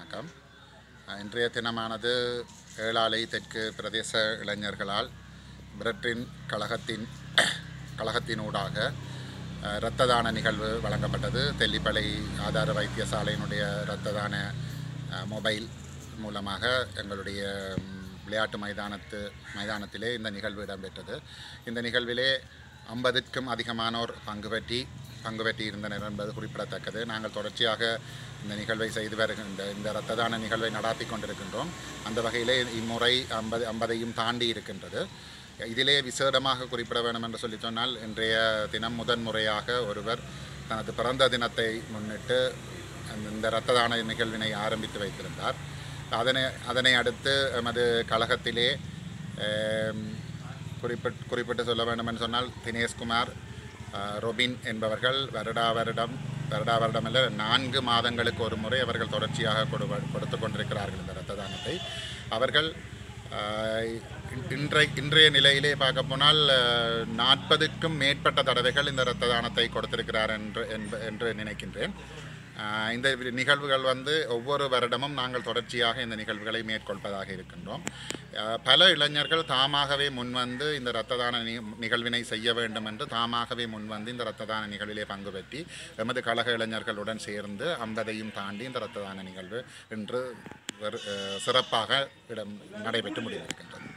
வணக்கம் இன்றைய தினமானது ஏழாலை தெற்கு பிரதேச இளைஞர்களால் பிரிட்டின் கழகத்தின் கழகத்தினூடாக அஹ், இரத்த தான நிகழ்வு வழங்கப்பட்டது தெல்லிப்பளை ஆதார வைத்தியசாலையினுடைய இரத்த தான அஹ், மொபைல் மூலமாக எங்களுடைய ம், விளையாட்டு மைதானத்து மைதானத்திலே இந்த நிகழ்வு இடம்பெற்றது இந்த நிகழ்விலே ஐம்பதுக்கும் அதிகமானோர் பங்கு பெற்றி பங்கு பெற்றி இருந்தனர் என்பது குறிப்பிடத்தக்கது நாங்கள் தொடர்ச்சியாக இந்த நிகழ்வை செய்து வருகின்ற இந்த இரத்த தான நிகழ்வை நடாத்தி கொண்டிருக்கின்றோம் அந்த வகையிலே இம்முறை ஐம்பது ஐம்பதையும் தாண்டி இருக்கின்றது இதிலே விசேடமாக குறிப்பிட வேண்டும் என்று சொல்லி சொன்னால் இன்றைய தினம் முதன் முறையாக ஒருவர் தனது பிறந்த தினத்தை முன்னிட்டு அந்த- இந்த இரத்த தான நிகழ்வினை ஆரம்பித்து வைத்திருந்தார் அதனை அதனை அடுத்து எமது கழகத்திலே ஆம், குறிப்பிட் குறிப்பிட்டு சொல்ல வேண்டும் என்று சொன்னால் தினேஷ்குமார் ஆஹ், ரொபின் என்பவர்கள் வருடா வருடம் வருடா வருடம் அல்ல நான்கு மாதங்களுக்கு ஒரு முறை அவர்கள் தொடர்ச்சியாக கொடு கொடுத்து கொண்டிருக்கிறார்கள் இந்த இரத்த தானத்தை அவர்கள் ஆஹ், இன்- இன்றை இன்றைய நிலையிலே பார்க்க போனால் ஆஹ், நாற்பதுக்கும் மேற்பட்ட தடவைகள் இந்த இரத்த தானத்தை கொடுத்திருக்கிறார் என்று என்ப- என்று நினைக்கின்றேன் ஆஹ் இந்த வி- நிகழ்வுகள் வந்து ஒவ்வொரு வருடமும் நாங்கள் தொடர்ச்சியாக இந்த நிகழ்வுகளை மேற்கொள்வதாக இருக்கின்றோம் ஆஹ் பல இளைஞர்கள் தாமாகவே முன்வந்து இந்த இரத்த தான நி நிகழ்வினை செய்ய வேண்டும் என்று தாமாகவே முன்வந்து இந்த இரத்த தான நிகழ்விலே பங்கு பெற்றி எமது கழக இளைஞர்களுடன் சேர்ந்து ஐம்பதையும் தாண்டி இந்த இரத்த தான நிகழ்வு இன்று வெறு- ஆஹ் சிறப்பாக இடம் நடைபெற்று முடிந்திருக்கின்றது